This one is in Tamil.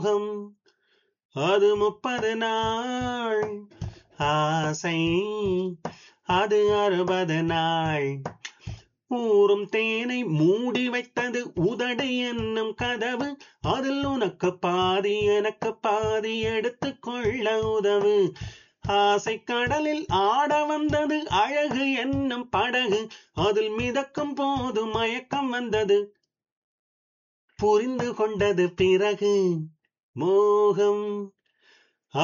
மோகம் அது முப்பது நாள் ஆசை அது அறுபது நாள் ஊறும் தேனை மூடி வைத்தது உதடு என்னும் கதவு அதில் உனக்கு பாதி எனக்கு பாதி எடுத்துக் கொள்ள உதவு ஆசை கடலில் ஆட வந்தது அழகு என்னும் படகு அதில் மிதக்கும் போது மயக்கம் வந்தது புரிந்து கொண்டது பிறகு மோகம்